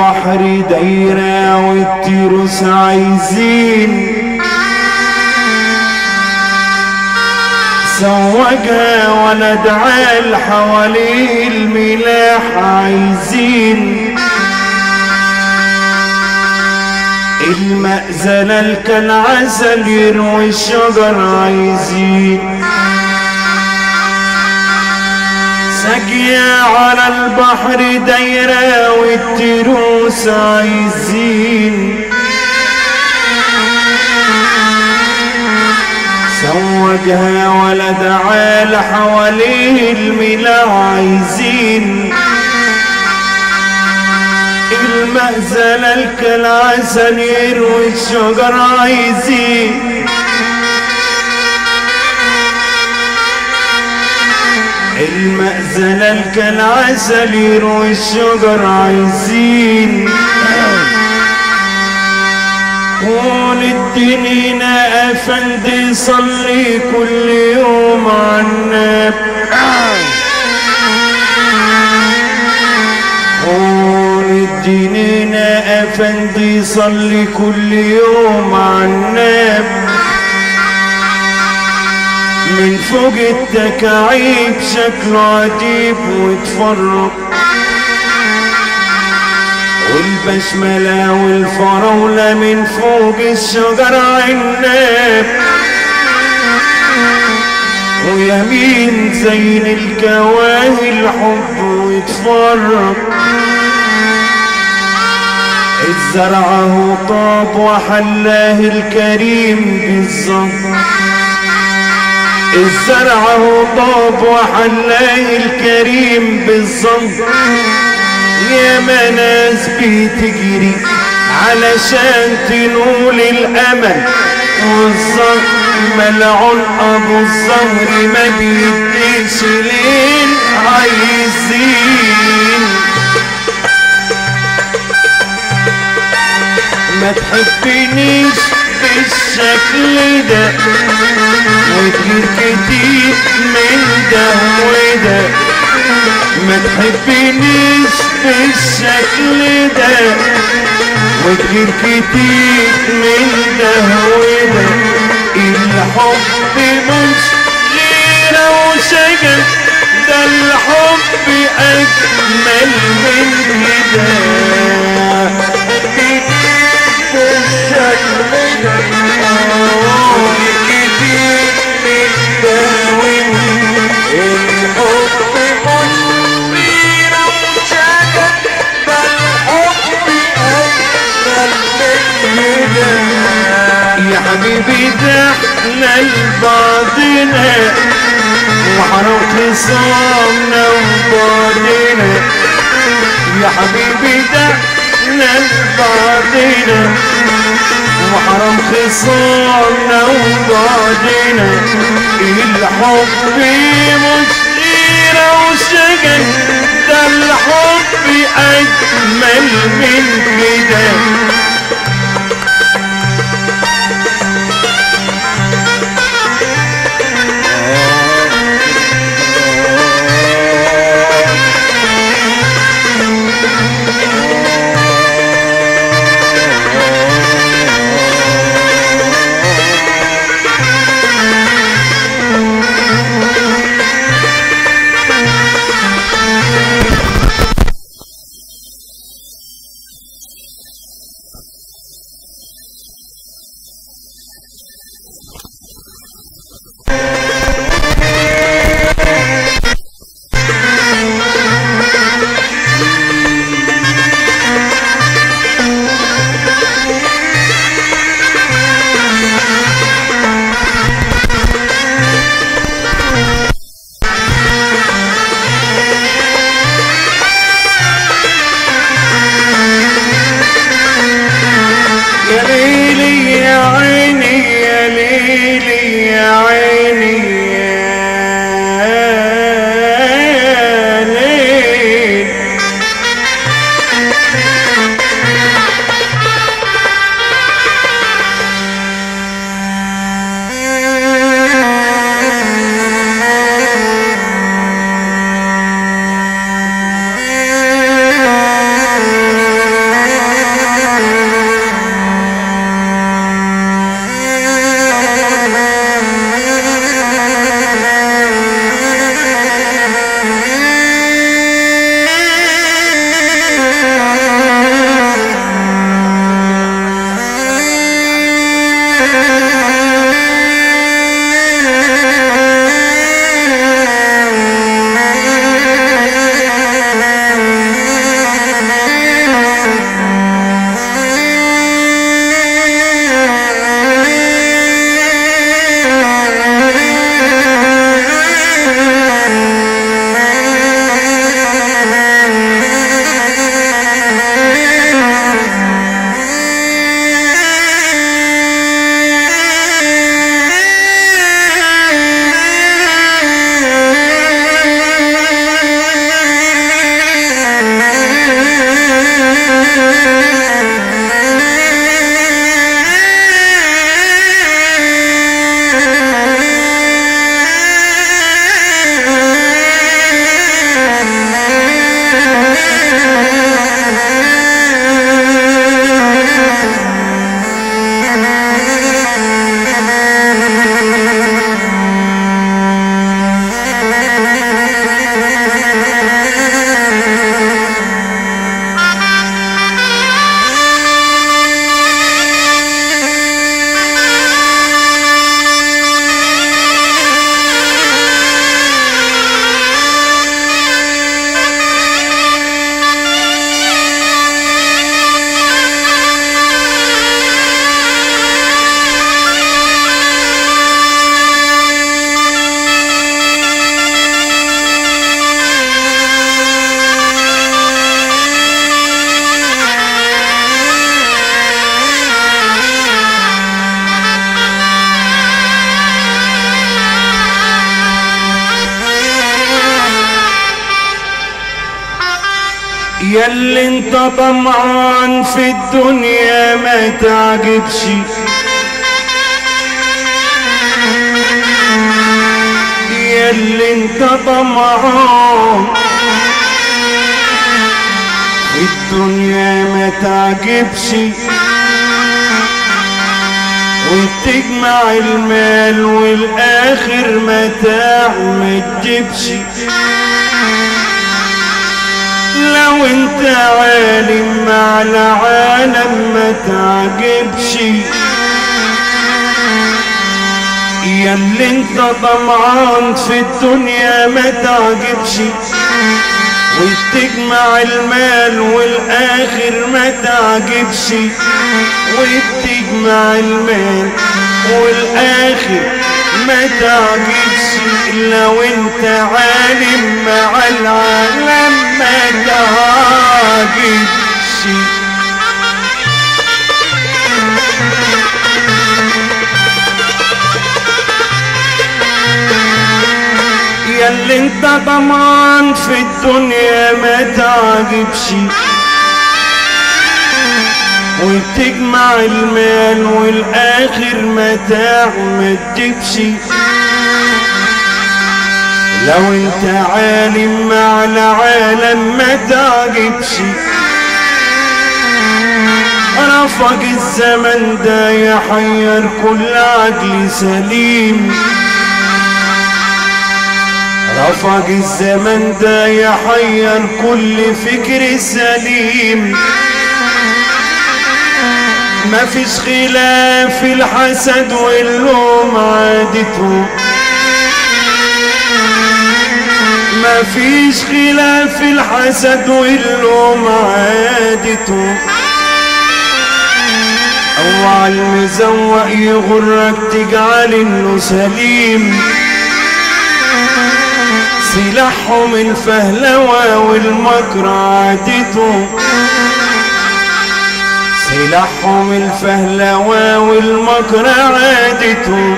البحر دايرة والتروس عايزين سوقها ولد عال حواليه الملاح عايزين المأزلة كالعسل يروي الشجر عايزين سقيا على البحر دايرة والتروس عايزين سوقها ولد عال حواليه الملا عايزين المأزلة الكالعسل يروي الشجر عايزين المأزلة الكالعسل يروي الشجر عايزين قول الدنين أفندي صلي كل يوم عنا قول الدنين أفندي صلي كل يوم عنا من فوق التكعيب شكله عجيب وتفرق والبشملة والفراولة من فوق الشجر عناب ويمين زين الكواهي الحب ويتفرق الزرع هو طاب وحلاه الكريم بالظبط الزرع هو طاب وحلاه الكريم بالظبط يا مناس بتجري علشان تنول الامل والظهر ملعون ابو الظهر ما بيديش لين عايزين ما تحبنيش بالشكل ده وكتير كتير من ده وده ما تحبنيش بالشكل ده وكتير كتير من ده وده الحب مش غيرة وشجر ده الحب أجمل من كده بالشكل ده كتير من ده وده الحب مش غيرة وشجر ده الحب أجمل من كده يا حبيبي ده احنا لبعضنا وحرام خصامنا وبعضنا يا حبيبي ده احنا لبعضنا وحرام خصامنا وبعضنا الحب مش غيرة وشجن ده الحب أجمل من كده ياللي انت طمعان في الدنيا ما تعجبش ياللي انت طمعان في الدنيا ما تعجبش وتجمع المال والاخر متاع ما تجيبش لو انت عالم مع العالم ما تعجبش يا اللي انت طمعان في الدنيا ما تعجبش وتجمع المال والاخر ما تعجبش وتجمع المال والاخر ما تعجبش لو انت عالم مع العالم ما تعجبش يا اللي انت ضمان في الدنيا ما تعجبش وتجمع المال والاخر متاع ما تجيبش لو انت عالم مع العالم ما تعجبش رفق الزمن ده يحير كل عقل سليم رفق الزمن ده يحير كل فكر سليم ما فيش خلاف في الحسد واللوم عادته ما فيش خلاف في الحسد واللوم عادته اوعى المزوق يغرك تجعل انه سليم سلاحهم الفهلوة والمكر عادته سلاحهم الفهلوة والمكر عادته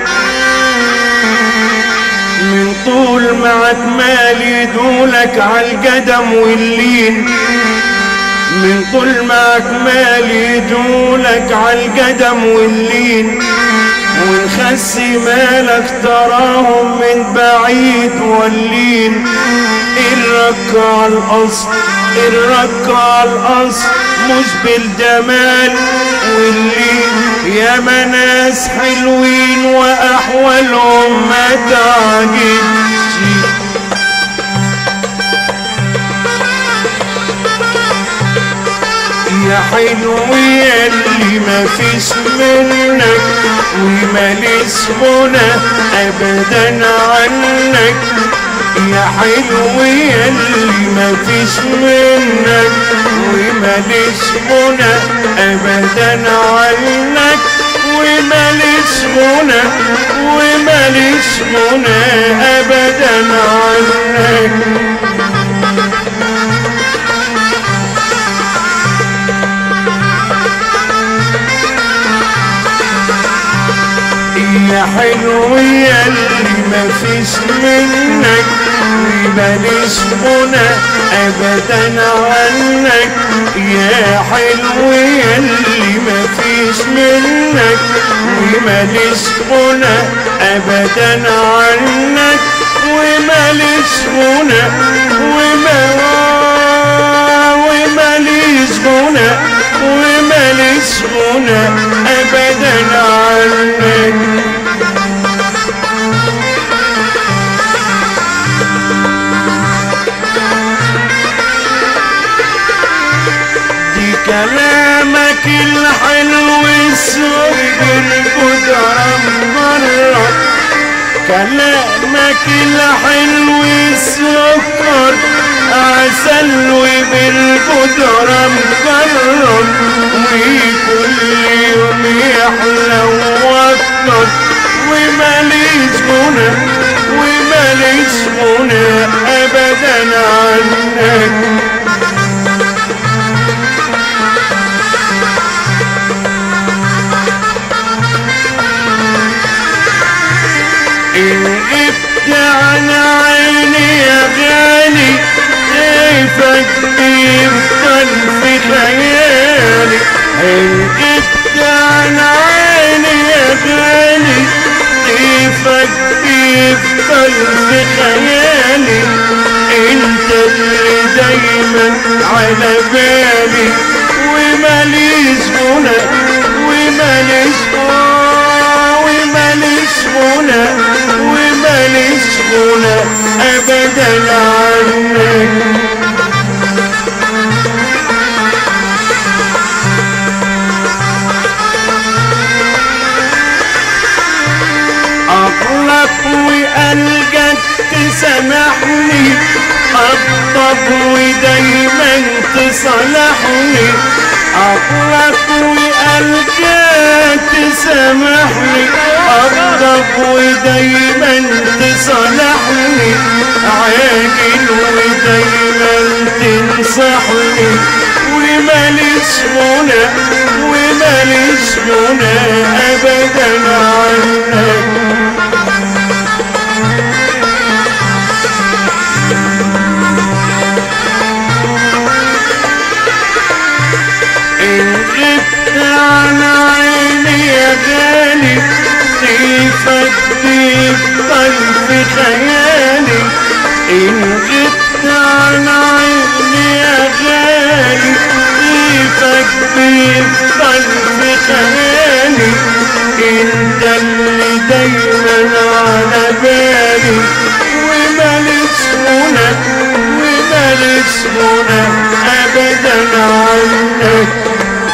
من طول معك مال يدولك عالقدم واللين من طول معك مال يدولك عالقدم واللين ونخس مالك تراهم من بعيد واللين الركع الأصل الركع الأصل مش بالجمال واللين يا ناس حلوين وأحوالهم ما تعجبش يا حلو ياللي ما فيش منك وماليش غنى ابدا عنك يا حلو ياللي ما فيش منك وماليش غنى ابدا عنك وماليش غنى وماليش غنى ابدا عنك يا حلو ياللي ما فيش منك وماليش غنى ابدا عنك يا حلو ياللي ما فيش منك وماليش غنى ابدا عنك وماليش غنى وما وماليش غنى وماليش غنى ابدا عنك دي كلامك الحلو السكر قدرة مرة كلامك الحلو السكر عسل وبالقدرة مكرم وكل يوم يحلى واكتر وماليش غنى وماليش غنى ابدا عنك إن غبت عن عيني يا غالي كيفك بيفضل خيالي انت عن عيني يا غالي كيفك يفضل في خيالي انت اللي دايما على بالي وماليش غنى وماليش غنى وماليش غنى وماليش غنى ابدا عنك اغلط والقاك تسامحني اغضب ودايما تصالحني اغلط والقاك تسامحني اغضب ودايما تصالحني عاجل ودايما تنصحني وماليش غنى وماليش غنى ابدا عنك إن غبت عن عيني يا غالي كيفك بيفضل في خيالي إن غبت عن عيني يا غالي كيفك بيفضل في خيالي انت اللي دايما على بالي وماليش غنى وماليش غنى ابدا عنك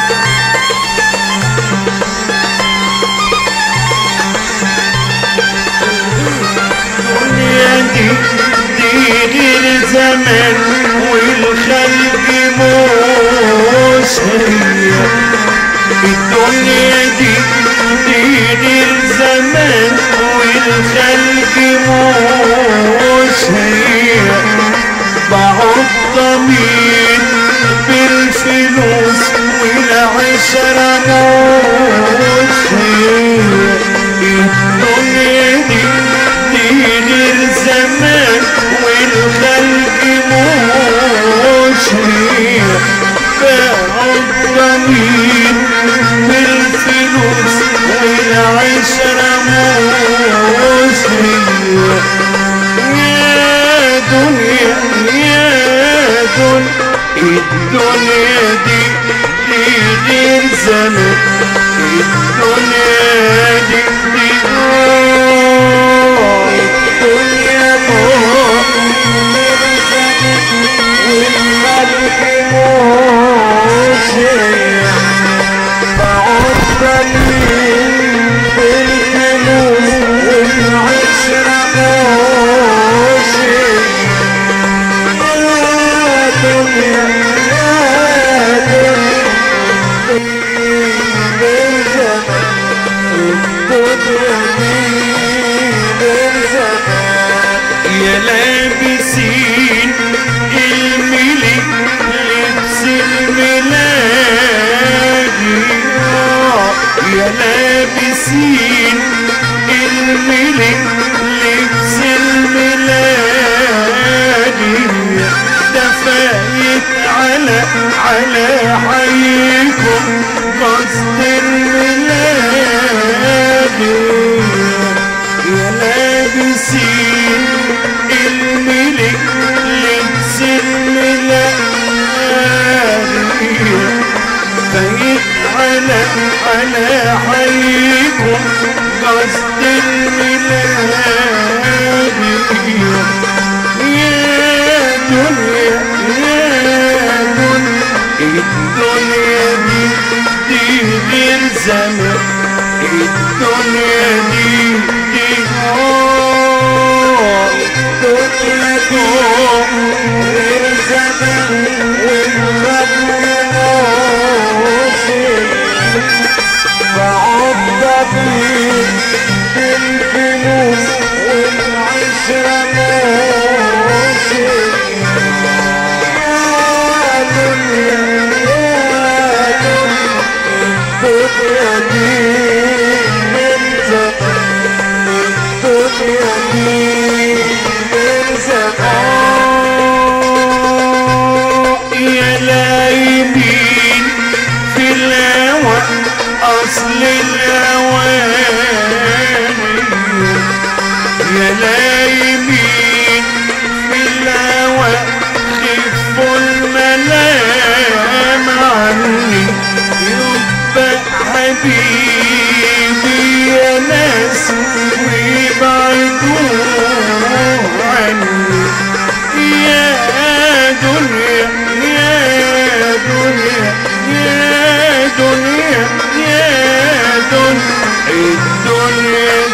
الدنيا دي دي غير زمان والخلق مش هي الدنيا دي دي غير زمان والخلق مش هي بعض ضمير بالفلوس والعشرة مش هي الدنيا دي دي غير زمان والخلق مش هي بعض ضمير بالفلوس والعشرة مش هي يا دنيا يا دنيا الدنيا دي دي غير زمان الدنيا دي دي آه، الدنيا آه، والخلق مش هي بعض من بالفلوس والعشرة مش هي يا دنيا يا دنيا يا لابسين الملك لبس الملاجي يا لابسين الملك لبس الملاجي ده فايت على على حيكم قصد الملاجي يا لابسين الملك لبس الملاجي فايت على على حيكم قصد الملاجي يا دنيا يا دنيا الدنيا دي دي غير زمان الدنيا دي دي آه الدنيا دي غير زمان والرب موصل بعض بالفلوس والعشرة موصل يا دنيا يا دنيا الدنيا دي من زمان الدنيا أصل الأوامر يا لايمين في الهوى خفوا الملام عني يبقى حبيبي يا ناس ويبعدوه عني يا دنيا يا دنيا يا دنيا يا دنيا الدنيا